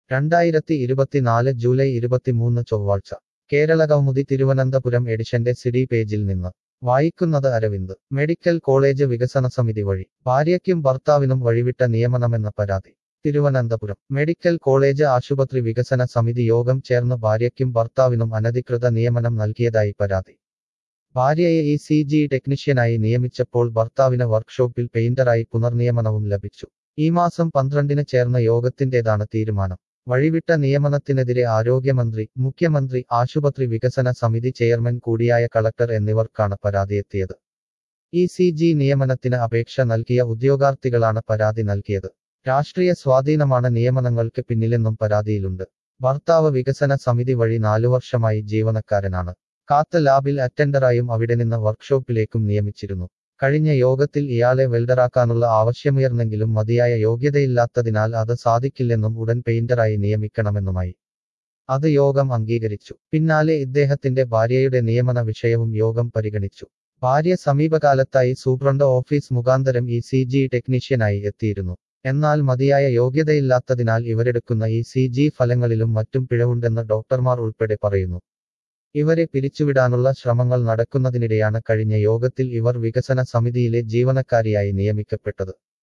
രണ്ടായിരത്തി ഇരുപത്തിനാല് ജൂലൈ ഇരുപത്തിമൂന്ന് ചൊവ്വാഴ്ച കേരള കൗമുദി തിരുവനന്തപുരം എഡിഷന്റെ സിഡി പേജിൽ നിന്ന് വായിക്കുന്നത് അരവിന്ദ് മെഡിക്കൽ കോളേജ് വികസന സമിതി വഴി ഭാര്യയ്ക്കും ഭർത്താവിനും വഴിവിട്ട നിയമനമെന്ന പരാതി തിരുവനന്തപുരം മെഡിക്കൽ കോളേജ് ആശുപത്രി വികസന സമിതി യോഗം ചേർന്ന് ഭാര്യയ്ക്കും ഭർത്താവിനും അനധികൃത നിയമനം നൽകിയതായി പരാതി ഭാര്യയെ ഇ സി ജി ടെക്നീഷ്യനായി നിയമിച്ചപ്പോൾ ഭർത്താവിന് വർക്ക്ഷോപ്പിൽ പെയിന്ററായി പുനർനിയമനവും ലഭിച്ചു ഈ മാസം പന്ത്രണ്ടിന് ചേർന്ന യോഗത്തിന്റേതാണ് തീരുമാനം വഴിവിട്ട നിയമനത്തിനെതിരെ ആരോഗ്യമന്ത്രി മുഖ്യമന്ത്രി ആശുപത്രി വികസന സമിതി ചെയർമാൻ കൂടിയായ കളക്ടർ എന്നിവർക്കാണ് പരാതിയെത്തിയത് ഇ സി ജി നിയമനത്തിന് അപേക്ഷ നൽകിയ ഉദ്യോഗാർത്ഥികളാണ് പരാതി നൽകിയത് രാഷ്ട്രീയ സ്വാധീനമാണ് നിയമനങ്ങൾക്ക് പിന്നിലെന്നും പരാതിയിലുണ്ട് ഭർത്താവ് വികസന സമിതി വഴി നാലു വർഷമായി ജീവനക്കാരനാണ് കാത്ത് ലാബിൽ അറ്റൻഡറായും അവിടെ നിന്ന് വർക്ക്ഷോപ്പിലേക്കും നിയമിച്ചിരുന്നു കഴിഞ്ഞ യോഗത്തിൽ ഇയാളെ വെൽഡറാക്കാനുള്ള ആവശ്യമുയർന്നെങ്കിലും മതിയായ യോഗ്യതയില്ലാത്തതിനാൽ അത് സാധിക്കില്ലെന്നും ഉടൻ പെയിന്ററായി നിയമിക്കണമെന്നുമായി അത് യോഗം അംഗീകരിച്ചു പിന്നാലെ ഇദ്ദേഹത്തിന്റെ ഭാര്യയുടെ നിയമന വിഷയവും യോഗം പരിഗണിച്ചു ഭാര്യ സമീപകാലത്തായി സൂപ്രണ്ട് ഓഫീസ് മുഖാന്തരം ഇ സി ജി ടെക്നീഷ്യനായി എത്തിയിരുന്നു എന്നാൽ മതിയായ യോഗ്യതയില്ലാത്തതിനാൽ ഇവരെടുക്കുന്ന ഇ സി ജി ഫലങ്ങളിലും മറ്റും പിഴവുണ്ടെന്ന് ഡോക്ടർമാർ ഉൾപ്പെടെ പറയുന്നു ഇവരെ പിരിച്ചുവിടാനുള്ള ശ്രമങ്ങൾ നടക്കുന്നതിനിടെയാണ് കഴിഞ്ഞ യോഗത്തിൽ ഇവർ വികസന സമിതിയിലെ ജീവനക്കാരിയായി നിയമിക്കപ്പെട്ടത്